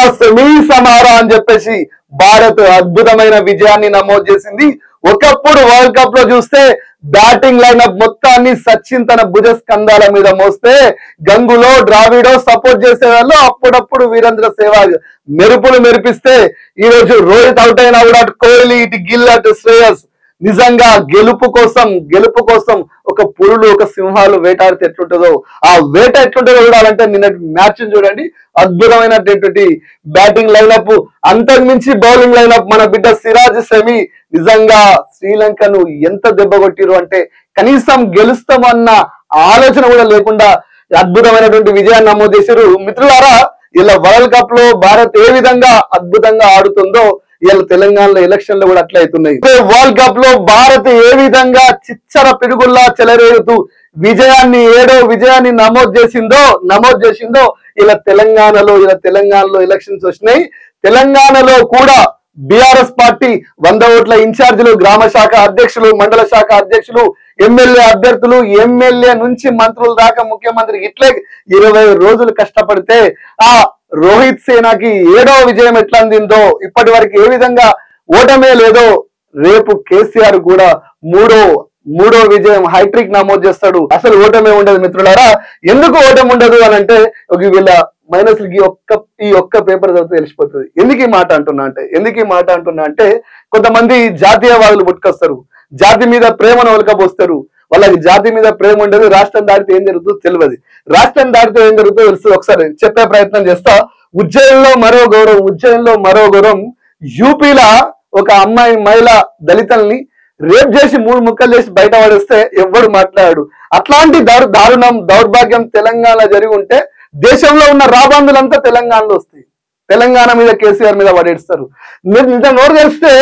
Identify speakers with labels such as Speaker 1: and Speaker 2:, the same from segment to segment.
Speaker 1: semi సమారా అని చెప్పేసి భారత్ అద్భుతమైన విజయాన్ని నమోదు చేసింది ఒకప్పుడు వరల్డ్ కప్ లో చూస్తే బ్యాటింగ్ లైనప్ మొత్తాన్ని సచిన్ తన భుజ స్కంధాల మీద మోస్తే గంగులో ద్రావిడో సపోర్ట్ చేసే వాళ్ళు అప్పుడప్పుడు వీరేంద్ర సేవాగ్ మెరుపులు మెరిపిస్తే ఈ రోజు రోహిత్ అవుట్ అయినా కూడా అటు కోహ్లీ ఇటు గిల్ అటు శ్రేయస్ నిజంగా గెలుపు కోసం గెలుపు కోసం ఒక పురులు ఒక సింహాలు వేటాడితే ఎట్లుంటుందో ఆ వేట ఎట్లుంటుందో చూడాలంటే నిన్నటి మ్యాచ్ చూడండి అద్భుతమైనటువంటి బ్యాటింగ్ లైనప్ అంతకు మించి బౌలింగ్ లైనప్ మన బిడ్డ సిరాజ్ సెమి నిజంగా శ్రీలంకను ఎంత దెబ్బ కొట్టిరు అంటే కనీసం గెలుస్తామన్న ఆలోచన కూడా లేకుండా అద్భుతమైనటువంటి విజయాన్ని నమోదు చేశారు మిత్రులారా ఇలా వరల్డ్ కప్ లో భారత్ ఏ విధంగా అద్భుతంగా ఆడుతుందో ఇలా తెలంగాణలో ఎలక్షన్లు కూడా అట్లా అవుతున్నాయి వరల్డ్ కప్ లో భారత్ ఏ విధంగా చిచ్చర పిడుగుల్లా చెలరేగుతూ విజయాన్ని ఏడో విజయాన్ని నమోదు చేసిందో నమోదు చేసిందో ఇలా తెలంగాణలో ఇలా తెలంగాణలో ఎలక్షన్స్ వచ్చినాయి తెలంగాణలో కూడా బీఆర్ఎస్ పార్టీ వంద ఓట్ల ఇన్ఛార్జీలు గ్రామ శాఖ అధ్యక్షులు మండల శాఖ అధ్యక్షులు ఎమ్మెల్యే అభ్యర్థులు ఎమ్మెల్యే నుంచి మంత్రుల దాకా ముఖ్యమంత్రి ఇట్లే ఇరవై రోజులు కష్టపడితే ఆ రోహిత్ సేనాకి ఏడో విజయం ఎట్లా అందిందో ఇప్పటి వరకు ఏ విధంగా ఓటమే లేదో రేపు కేసీఆర్ కూడా మూడో మూడో విజయం హైట్రిక్ నమోదు చేస్తాడు అసలు ఓటమే ఉండదు మిత్రులారా ఎందుకు ఓటమి ఉండదు అని అంటే ఒక వీళ్ళ మైనస్ ఈ ఒక్క ఈ ఒక్క పేపర్ చదివితే తెలిసిపోతుంది ఎందుకు ఈ మాట అంటున్నా అంటే ఎందుకు ఈ మాట అంటున్నా అంటే కొంతమంది జాతీయవాదులు పుట్టుకొస్తారు జాతి మీద ప్రేమను ఒలకబోస్తారు వాళ్ళకి జాతి మీద ప్రేమ ఉండదు రాష్ట్రం దాటితే ఏం జరుగుతుందో తెలియదు రాష్ట్రం దాటితే ఏం జరుగుతుందో తెలుస్తుంది ఒకసారి చెప్పే ప్రయత్నం చేస్తా ఉజ్జయిన్లో మరో గౌరవం ఉజ్జయిన్లో మరో గౌరవం యూపీలో ఒక అమ్మాయి మహిళ దళితుల్ని రేప్ చేసి మూడు ముక్కలు చేసి బయట పడేస్తే ఎవ్వడు మాట్లాడాడు అట్లాంటి దారు దారుణం దౌర్భాగ్యం తెలంగాణ జరిగి ఉంటే దేశంలో ఉన్న రాబందులంతా తెలంగాణలో వస్తాయి తెలంగాణ మీద కేసీఆర్ మీద పడేస్తారు మీరు ఇంత నోరు తెలిస్తే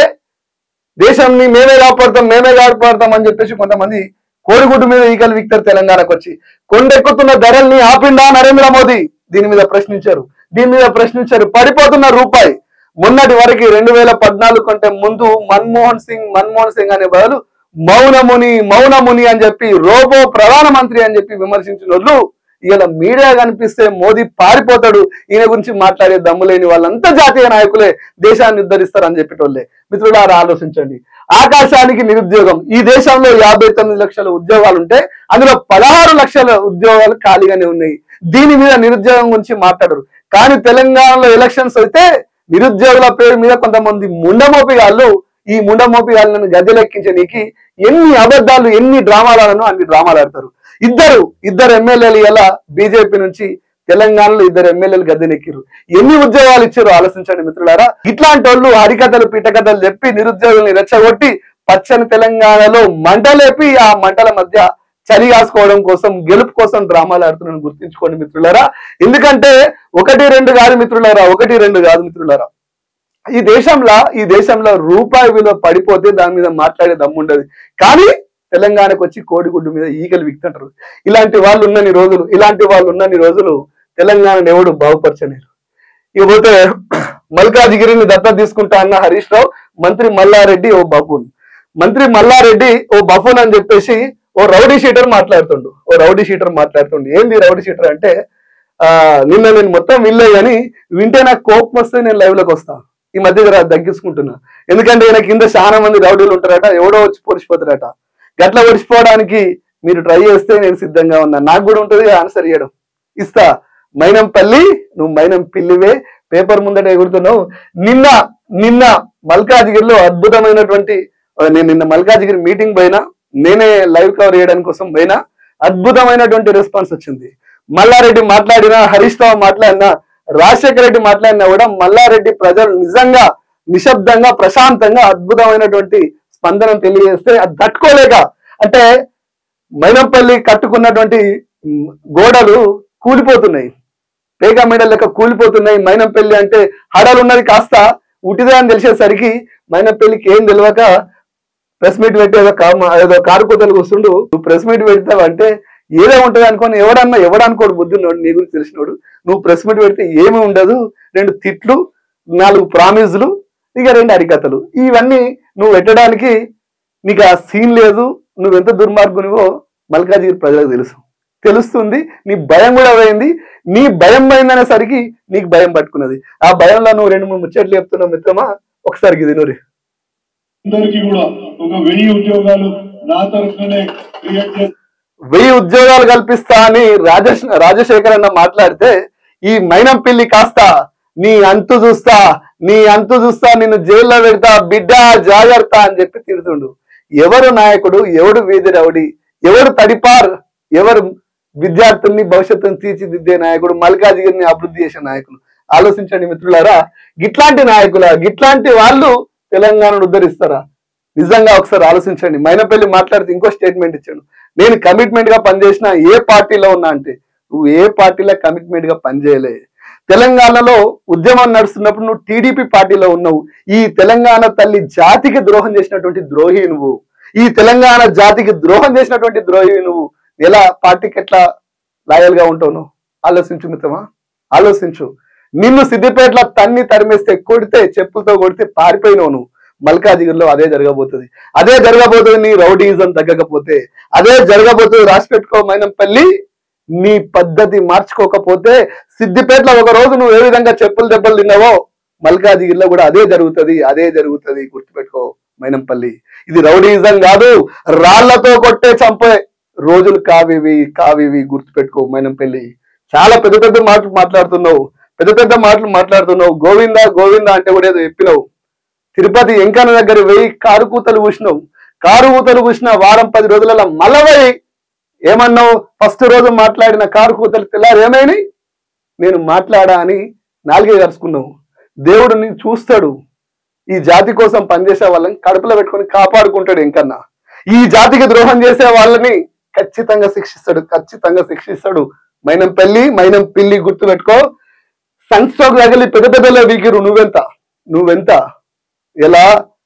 Speaker 1: దేశాన్ని మేమే కాపాడుతాం మేమే కాపాడుతాం అని చెప్పేసి కొంతమంది కోడిగుడ్డు మీద ఈకలు విక్తారు తెలంగాణకు వచ్చి కొండెక్కుతున్న ధరల్ని ఆపిండా నరేంద్ర మోదీ దీని మీద ప్రశ్నించారు దీని మీద ప్రశ్నించారు పడిపోతున్న రూపాయి మొన్నటి వరకు రెండు వేల పద్నాలుగు కంటే ముందు మన్మోహన్ సింగ్ మన్మోహన్ సింగ్ అనే బదులు మౌనముని మౌనముని అని చెప్పి రోబో ప్రధానమంత్రి అని చెప్పి విమర్శించిన వాళ్ళు ఇలా మీడియా కనిపిస్తే మోదీ పారిపోతాడు ఈయన గురించి మాట్లాడే దమ్ము లేని వాళ్ళంతా జాతీయ నాయకులే దేశాన్ని ఉద్ధరిస్తారని చెప్పేటోళ్ళే మిత్రులారా ఆలోచించండి ఆకాశానికి నిరుద్యోగం ఈ దేశంలో యాభై తొమ్మిది లక్షల ఉద్యోగాలు ఉంటే అందులో పదహారు లక్షల ఉద్యోగాలు ఖాళీగానే ఉన్నాయి దీని మీద నిరుద్యోగం గురించి మాట్లాడరు కానీ తెలంగాణలో ఎలక్షన్స్ అయితే నిరుద్యోగుల పేరు మీద కొంతమంది ముండమోపిగాళ్ళు ఈ ముండమోపిగాళ్ళను గద్దెలెక్కించనీకి ఎన్ని అబద్ధాలు ఎన్ని డ్రామాలను అన్ని డ్రామాలు ఆడతారు ఇద్దరు ఇద్దరు ఎమ్మెల్యేలు ఎలా బీజేపీ నుంచి తెలంగాణలో ఇద్దరు ఎమ్మెల్యేలు గద్దెనెక్కిరు ఎన్ని ఉద్యోగాలు ఇచ్చారో ఆలోచించండి మిత్రులారా ఇట్లాంటి వాళ్ళు హరికథలు పిటకథలు చెప్పి నిరుద్యోగుల్ని రెచ్చగొట్టి పచ్చని తెలంగాణలో మంటలేపి ఆ మంటల మధ్య చలి కాసుకోవడం కోసం గెలుపు కోసం డ్రామాలు ఆడుతున్నాను గుర్తించుకోండి మిత్రులారా ఎందుకంటే ఒకటి రెండు కాదు మిత్రులారా ఒకటి రెండు కాదు మిత్రులారా ఈ దేశంలో ఈ దేశంలో రూపాయి విలువ పడిపోతే దాని మీద మాట్లాడే దమ్ముండదు కానీ తెలంగాణకు వచ్చి కోడిగుడ్డు మీద ఈగలు విక్తుంటారు ఇలాంటి వాళ్ళు ఉన్నన్ని రోజులు ఇలాంటి వాళ్ళు ఉన్నన్ని రోజులు తెలంగాణను ఎవడు బాగుపరచలేరు ఇకపోతే మల్కాజిగిరిని దత్త తీసుకుంటా అన్న హరీష్ రావు మంత్రి మల్లారెడ్డి ఓ బఫూన్ మంత్రి మల్లారెడ్డి ఓ బఫూన్ అని చెప్పేసి ఓ రౌడీ షీటర్ మాట్లాడుతుండు ఓ రౌడీ షీటర్ మాట్లాడుతుండు ఏంది రౌడీ షీటర్ అంటే ఆ నిన్న నేను మొత్తం వినలే కానీ వింటే నాకు కోపం వస్తే నేను లైవ్ లోకి వస్తా ఈ మధ్య జర తగ్గించుకుంటున్నా ఎందుకంటే ఈయన కింద చాలా మంది రౌడీలు ఉంటారట ఎవడో వచ్చి పొడిచిపోతారట గట్ల పొడిచిపోవడానికి మీరు ట్రై చేస్తే నేను సిద్ధంగా ఉన్నా నాకు కూడా ఉంటుంది ఆన్సర్ ఇవ్వడం ఇస్తా మైనంపల్లి నువ్వు మైనం పిల్లివే పేపర్ ముందట ఎగురుతున్నావు నిన్న నిన్న మల్కాజిగిరిలో అద్భుతమైనటువంటి ఆ, నేను నిన్న మల్కాజిగిరి మీటింగ్ పోయినా నేనే లైవ్ కవర్ చేయడానికి కోసం పోయినా అద్భుతమైనటువంటి రెస్పాన్స్ వచ్చింది మల్లారెడ్డి మాట్లాడినా హరీష్ రావు మాట్లాడినా రాజశేఖర రెడ్డి మాట్లాడినా కూడా మల్లారెడ్డి ప్రజలు నిజంగా నిశ్శబ్దంగా ప్రశాంతంగా అద్భుతమైనటువంటి స్పందన తెలియజేస్తే అది తట్టుకోలేక అంటే మైనంపల్లి కట్టుకున్నటువంటి మ్, గోడలు కూలిపోతున్నాయి పేగా మెడల్ లెక్క కూలిపోతున్నాయి మైనంపల్లి అంటే హడలు ఉన్నది కాస్త ఉటిదే అని తెలిసేసరికి మైనంపల్లికి ఏం తెలియక ప్రెస్ మీట్ పెట్టి ఏదో కా- ఏదో కారు కూతలు కూర్చుండు నువ్వు ప్రెస్ మీట్ పెడతావు అంటే ఏదో ఉంటది అనుకోని ఎవడన్నా ఎవడనుకోడు బుద్ధున్నోడు నీ గురించి తెలిసినోడు నువ్వు ప్రెస్ మీట్ పెడితే ఏమీ ఉండదు రెండు తిట్లు నాలుగు ప్రామిజులు ఇక రెండు అరికథలు ఇవన్నీ నువ్వు పెట్టడానికి నీకు ఆ సీన్ లేదు నువ్వెంత దుర్మార్గునివో మల్కాజిగిరి ప్రజలకు తెలుసు తెలుస్తుంది నీ భయం కూడా పోయింది నీ భయం పోయిందనేసరికి నీకు భయం పట్టుకున్నది ఆ భయంలో నువ్వు రెండు మూడు ముచ్చట్లు చెప్తున్నావు మిత్రమా ఒకసారి ఇది నూరి
Speaker 2: అందరికీ కూడా ఒక వెయ్యి ఉద్యోగాలు నా తరఫునే క్రియేట్ చేసి
Speaker 1: వెయ్యి ఉద్యోగాలు కల్పిస్తా అని రాజేష్ రాజశేఖర్ అన్న మాట్లాడితే ఈ మైనం పిల్లి కాస్త నీ అంతు చూస్తా నీ అంతు చూస్తా నిన్ను జైల్లో పెడతా బిడ్డ జాగ్రత్త అని చెప్పి తిడుతుండు ఎవరు నాయకుడు ఎవడు వీధి రౌడి ఎవడు తడిపార్ ఎవరు విద్యార్థుల్ని భవిష్యత్తును తీర్చిదిద్దే నాయకుడు మల్కాజిగిరిని అభివృద్ధి చేసే నాయకులు ఆలోచించండి మిత్రులారా గిట్లాంటి నాయకుల గిట్లాంటి వాళ్ళు తెలంగాణను ఉద్ధరిస్తారా నిజంగా ఒకసారి ఆలోచించండి మైనపల్లి మాట్లాడితే ఇంకో స్టేట్మెంట్ ఇచ్చాడు నేను కమిట్మెంట్ గా పనిచేసిన ఏ పార్టీలో ఉన్నా అంటే నువ్వు ఏ పార్టీలో కమిట్మెంట్ గా పనిచేయలే తెలంగాణలో ఉద్యమం నడుస్తున్నప్పుడు నువ్వు టీడీపీ పార్టీలో ఉన్నావు ఈ తెలంగాణ తల్లి జాతికి ద్రోహం చేసినటువంటి ద్రోహి నువ్వు ఈ తెలంగాణ జాతికి ద్రోహం చేసినటువంటి ద్రోహి నువ్వు ఎలా పార్టీకి ఎట్లా లాయల్ గా ఉంటావు నువ్వు ఆలోచించు మిత్రమా ఆలోచించు నిన్ను సిద్దిపేటలో తన్ని తరిమేస్తే కొడితే చెప్పులతో కొడితే పారిపోయినావు నువ్వు మల్కాజిగిరిలో అదే జరగబోతుంది అదే జరగబోతుంది నీ రౌడీజం తగ్గకపోతే అదే జరగబోతుంది రాసి పెట్టుకో మైనంపల్లి నీ పద్ధతి మార్చుకోకపోతే సిద్దిపేటలో ఒక రోజు నువ్వు ఏ విధంగా చెప్పులు దెబ్బలు తిన్నావో మల్కాజిగిరిలో కూడా అదే జరుగుతది అదే జరుగుతది గుర్తుపెట్టుకో మైనంపల్లి ఇది రౌడీజం కాదు రాళ్లతో కొట్టే చంపే రోజులు కావివి కావివి గుర్తుపెట్టుకో మైనంపల్లి చాలా పెద్ద పెద్ద మాటలు మాట్లాడుతున్నావు పెద్ద పెద్ద మాటలు మాట్లాడుతున్నావు గోవిందా గోవిందా అంటే కూడా ఏదో చెప్పినావు తిరుపతి ఎంకన్న దగ్గర వెయ్యి కారు కూతలు కూసినావు కారు కూతలు కూసిన వారం పది రోజులలో మలవై ఏమన్నావు ఫస్ట్ రోజు మాట్లాడిన కారు కూతలు తెల్లారు ఏమైనాయి నేను మాట్లాడా అని నాలుగే కలుసుకున్నావు దేవుడు నేను చూస్తాడు ఈ జాతి కోసం పనిచేసే వాళ్ళని కడుపులో పెట్టుకొని కాపాడుకుంటాడు ఎంకన్నా ఈ జాతికి ద్రోహం చేసే వాళ్ళని ఖచ్చితంగా శిక్షిస్తాడు ఖచ్చితంగా శిక్షిస్తాడు మైనం పెళ్లి మైనం పిల్లి గుర్తు పెట్టుకో సన్ స్ట్రోక్ తగిలి పెద్ద పెద్దలో వీకిరు నువ్వెంత నువ్వెంత ఎలా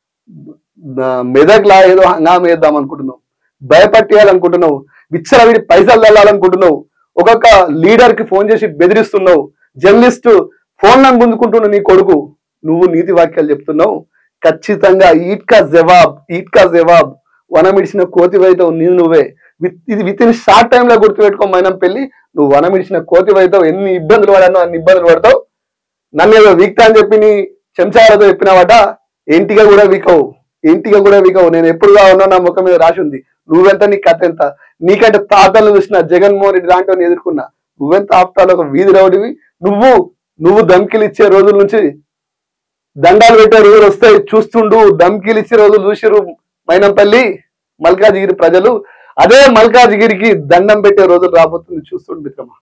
Speaker 1: ఆ, మెదక్లా ఏదో హంగామా వేద్దాం అనుకుంటున్నావు భయపట్టేయాలనుకుంటున్నావు విచ్చలవిడి పైసలు వెళ్ళాలనుకుంటున్నావు ఒక్కొక్క లీడర్ కి ఫోన్ చేసి బెదిరిస్తున్నావు జర్నలిస్ట్ ఫోన్ లను గుంజుకుంటున్న నీ కొడుకు నువ్వు నీతి వాక్యాలు చెప్తున్నావు ఖచ్చితంగా ఈట్కా జవాబ్ ఈట్కా జవాబ్ వనమిడిచిన కోతి వైతావు నీవు నువ్వే విత్ ఇది విత్ ఇన్ షార్ట్ టైం లో గుర్తుపెట్టుకో మైనం పెళ్లి నువ్వు వనమిడిచిన కోతి వైతావు ఎన్ని ఇబ్బందులు పడానో అన్ని ఇబ్బందులు పడతావు నన్ను ఏదో వీక్తా అని చెప్పి నీ చెంచాలతో చెప్పినావట ఇంటిగా కూడా వీకవు ఇంటిగా కూడా వీకవు నేను ఎప్పుడుగా ఉన్నా నా ముఖం మీద రాసి ఉంది నువ్వెంత నీ కథ ఎంత నీకంటే తాతలు చూసిన జగన్మోహన్ రెడ్డి లాంటి ఎదుర్కొన్నా నువ్వెంత ఆప్తాలు ఒక వీధి రౌడివి నువ్వు నువ్వు ధమ్కిలు ఇచ్చే రోజుల నుంచి దండాలు పెట్టే రోజులు వస్తాయి చూస్తుండు ధమ్కిలు ఇచ్చే రోజులు చూసిరు మైనంపల్లి మల్కాజిగిరి ప్రజలు అదే మల్కాజిగిరికి దండం పెట్టే రోజులు రాబోతుంది చూస్తుండు మిత్రమా